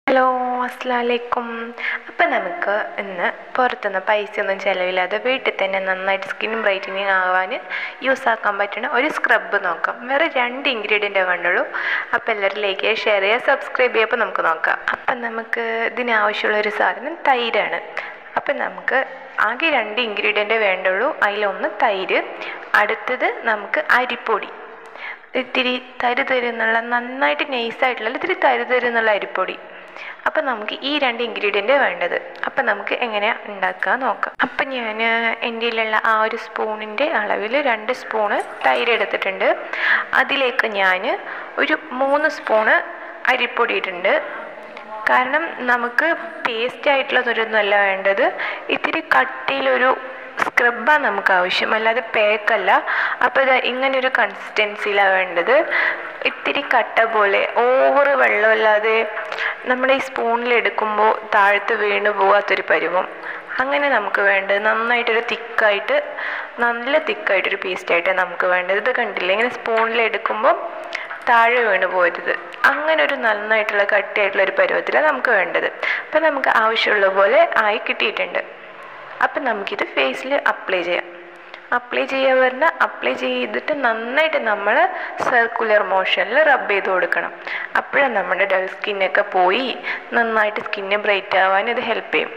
hello അസ്സലാമലൈക്കും അപ്പം നമുക്ക് ഇന്ന് പുറത്തുനിന്ന് പൈസയൊന്നും ചിലവില്ലാതെ വീട്ടിൽ തന്നെ നന്നായിട്ട് സ്കിൻ ബ്രൈറ്റനിങ് ആവാൻ യൂസ് ആക്കാൻ പറ്റുന്ന ഒരു സ്ക്രബ് നോക്കാം വേറെ രണ്ട് ഇൻഗ്രീഡിയൻ്റേ വേണ്ടുള്ളൂ അപ്പോൾ എല്ലാവരും ലൈക്ക് ചെയ്യുക ഷെയർ ചെയ്യുക സബ്സ്ക്രൈബ് ചെയ്യുക അപ്പോൾ നമുക്ക് നോക്കാം അപ്പം നമുക്ക് ഇതിനാവശ്യമുള്ള ഒരു സാധനം തൈരാണ് അപ്പം നമുക്ക് ആകെ രണ്ട് ഇൻഗ്രീഡിയൻ്റേ വേണ്ടുള്ളൂ അതിലൊന്ന് തൈര് അടുത്തത് നമുക്ക് അരിപ്പൊടി ഇത്തിരി തരു തരുന്നുള്ള നന്നായിട്ട് നൈസായിട്ടുള്ള ഇത്തിരി തരു തരുന്നുള്ള അരിപ്പൊടി അപ്പം നമുക്ക് ഈ രണ്ട് ഇൻഗ്രീഡിയൻ്റ് വേണ്ടത് അപ്പം നമുക്ക് എങ്ങനെയാണ് ഉണ്ടാക്കുക നോക്കാം അപ്പം ഞാൻ എൻ്റെ കയ്യിലുള്ള ആ ഒരു സ്പൂണിൻ്റെ അളവിൽ രണ്ട് സ്പൂണ് തൈര് എടുത്തിട്ടുണ്ട് അതിലേക്ക് ഞാൻ ഒരു മൂന്ന് സ്പൂണ് അരിപ്പൊടി ഇട്ടിട്ടുണ്ട് കാരണം നമുക്ക് പേസ്റ്റ് ആയിട്ടുള്ളതൊരൊന്നുമല്ല വേണ്ടത് ഇത്തിരി കട്ടിയിലൊരു സ്ക്രബാണ് നമുക്ക് ആവശ്യം അല്ലാതെ പേക്കല്ല അപ്പോൾ ഇത് ഇങ്ങനെ ഒരു കൺസിസ്റ്റൻസിയിലാണ് വേണ്ടത് ഇത്തിരി കട്ട പോലെ ഓവർ വെള്ളമില്ലാതെ നമ്മുടെ ഈ സ്പൂണിൽ എടുക്കുമ്പോൾ താഴത്ത് വീണ് പോകാത്തൊരു പരുവം അങ്ങനെ നമുക്ക് വേണ്ടത് നന്നായിട്ടൊരു തിക്കായിട്ട് നല്ല തിക്കായിട്ടൊരു പേസ്റ്റായിട്ട് നമുക്ക് വേണ്ടത് ഇത് കണ്ടില്ലേ ഇങ്ങനെ സ്പൂണിൽ എടുക്കുമ്പോൾ താഴെ വീണ് പോരുത് അങ്ങനെ ഒരു നന്നായിട്ടുള്ള കട്ടിയായിട്ടുള്ള ഒരു പരുവത്തിലാണ് നമുക്ക് വേണ്ടത് അപ്പം നമുക്ക് ആവശ്യമുള്ള പോലെ ആയി കിട്ടിയിട്ടുണ്ട് അപ്പം നമുക്കിത് ഫേസിൽ അപ്ലൈ ചെയ്യാം അപ്ലൈ ചെയ്യുക പറഞ്ഞാൽ അപ്ലൈ ചെയ്തിട്ട് നന്നായിട്ട് നമ്മൾ സർക്കുലർ മോഷനിൽ റബ്ബ് ചെയ്ത് കൊടുക്കണം അപ്പോഴാണ് നമ്മുടെ ഡൾ സ്കിന്നൊക്കെ പോയി നന്നായിട്ട് സ്കിന്ന് ബ്രൈറ്റ് ആവാൻ ഇത് ഹെൽപ്പ് ചെയ്യും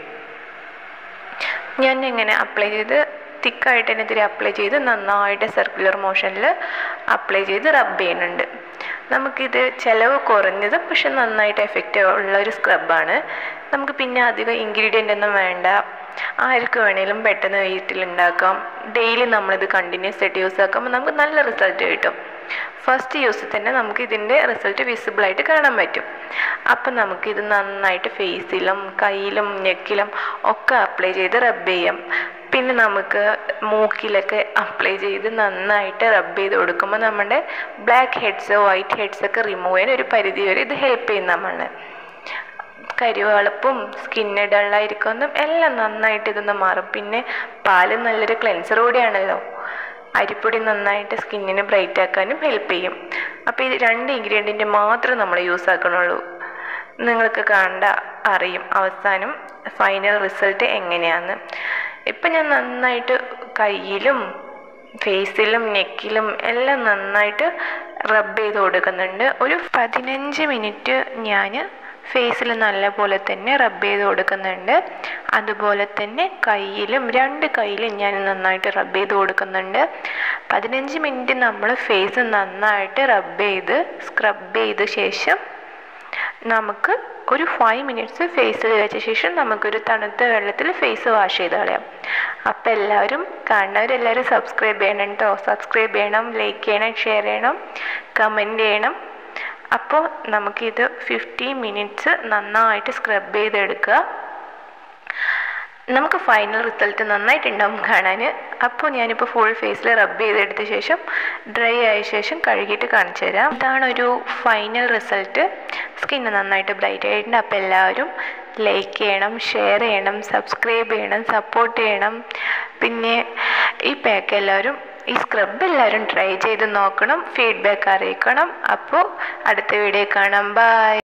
ഞാൻ എങ്ങനെ അപ്ലൈ ചെയ്ത് തിക്കായിട്ട് തന്നെ ഇത്തിരി അപ്ലൈ ചെയ്ത് നന്നായിട്ട് സർക്കുലർ മോഷനിൽ അപ്ലൈ ചെയ്ത് റബ്ബ് ചെയ്യുന്നുണ്ട് നമുക്കിത് ചിലവ് കുറഞ്ഞത് പക്ഷെ നന്നായിട്ട് എഫക്റ്റ് ഉള്ള ഒരു സ്ക്രബാണ് നമുക്ക് പിന്നെ അധികം ഇൻഗ്രീഡിയൻ്റ് ഒന്നും വേണ്ട ആർക്ക് വേണേലും പെട്ടെന്ന് വീട്ടിലുണ്ടാക്കാം ഡെയിലി നമ്മളിത് കണ്ടിന്യൂസ് ആയിട്ട് യൂസ് ആക്കുമ്പോൾ നമുക്ക് നല്ല റിസൾട്ട് കിട്ടും ഫസ്റ്റ് യൂസിൽ തന്നെ നമുക്ക് ഇതിൻ്റെ റിസൾട്ട് വിസിബിളായിട്ട് കാണാൻ പറ്റും അപ്പം നമുക്കിത് നന്നായിട്ട് ഫേസിലും കയ്യിലും നെക്കിലും ഒക്കെ അപ്ലൈ ചെയ്ത് റബ്ബ് ചെയ്യാം പിന്നെ നമുക്ക് മൂക്കിലൊക്കെ അപ്ലൈ ചെയ്ത് നന്നായിട്ട് റബ്ബ് ചെയ്ത് കൊടുക്കുമ്പോൾ നമ്മുടെ ബ്ലാക്ക് ഹെഡ്സ് വൈറ്റ് ഹെഡ്സ് ഒക്കെ റിമൂവ് ചെയ്യാൻ ഒരു പരിധി വരെ ഇത് ഹെൽപ്പ് ചെയ്യും നമ്മളെ കരിവാളപ്പും സ്കിന്ന് ഡള്ളായിരിക്കുമെന്നും എല്ലാം നന്നായിട്ട് ഇതൊന്ന് മാറും പിന്നെ പാല് നല്ലൊരു ക്ലെൻസർ കൂടിയാണല്ലോ അരിപ്പൊടി നന്നായിട്ട് സ്കിന്നിനെ ബ്രൈറ്റ് ആക്കാനും ഹെൽപ്പ് ചെയ്യും അപ്പോൾ ഇത് രണ്ട് ഇൻഗ്രീഡിയൻറ്റ് മാത്രം നമ്മൾ യൂസ് ആക്കണുള്ളൂ നിങ്ങൾക്ക് കണ്ട അറിയും അവസാനം ഫൈനൽ റിസൾട്ട് എങ്ങനെയാന്ന് ഇപ്പം ഞാൻ നന്നായിട്ട് കയ്യിലും ഫേസിലും നെക്കിലും എല്ലാം നന്നായിട്ട് റബ്ബ് ചെയ്ത് കൊടുക്കുന്നുണ്ട് ഒരു പതിനഞ്ച് മിനിറ്റ് ഞാൻ ഫേസിൽ നല്ല പോലെ തന്നെ റബ്ബ് ചെയ്ത് കൊടുക്കുന്നുണ്ട് അതുപോലെ തന്നെ കയ്യിലും രണ്ട് കയ്യിലും ഞാൻ നന്നായിട്ട് റബ്ബ് ചെയ്ത് കൊടുക്കുന്നുണ്ട് പതിനഞ്ച് മിനിറ്റ് നമ്മൾ ഫേസ് നന്നായിട്ട് റബ്ബ് ചെയ്ത് സ്ക്രബ് ചെയ്ത ശേഷം നമുക്ക് ഒരു ഫൈവ് മിനിറ്റ്സ് ഫേസിൽ വെച്ച ശേഷം നമുക്കൊരു തണുത്ത വെള്ളത്തിൽ ഫേസ് വാഷ് ചെയ്ത് കളയാം അപ്പോൾ എല്ലാവരും കാണുന്നവരെല്ലാവരും സബ്സ്ക്രൈബ് ചെയ്യണം കേട്ടോ സബ്സ്ക്രൈബ് ചെയ്യണം ലൈക്ക് ചെയ്യണം ഷെയർ ചെയ്യണം കമൻറ്റ് ചെയ്യണം അപ്പോൾ നമുക്കിത് ഫിഫ്റ്റി മിനിറ്റ്സ് നന്നായിട്ട് സ്ക്രബ് ചെയ്തെടുക്കുക നമുക്ക് ഫൈനൽ റിസൾട്ട് നന്നായിട്ടുണ്ടാവും കാണാൻ അപ്പോൾ ഞാനിപ്പോൾ ഫുൾ ഫേസിൽ റബ്ബ് ചെയ്തെടുത്ത ശേഷം ഡ്രൈ ആയ ശേഷം കഴുകിയിട്ട് കാണിച്ചു തരാം ഇതാണ് ഒരു ഫൈനൽ റിസൾട്ട് സ്കിന്ന് നന്നായിട്ട് ബ്രൈറ്റ് ആയിട്ടുണ്ട് അപ്പോൾ എല്ലാവരും ലൈക്ക് ചെയ്യണം ഷെയർ ചെയ്യണം സബ്സ്ക്രൈബ് ചെയ്യണം സപ്പോർട്ട് ചെയ്യണം പിന്നെ ഈ പാക്ക് എല്ലാവരും ഈ സ്ക്രബ് എല്ലാവരും ട്രൈ ചെയ്ത് നോക്കണം ഫീഡ്ബാക്ക് അറിയിക്കണം അപ്പോൾ അടുത്ത വീഡിയോ കാണാം ബൈ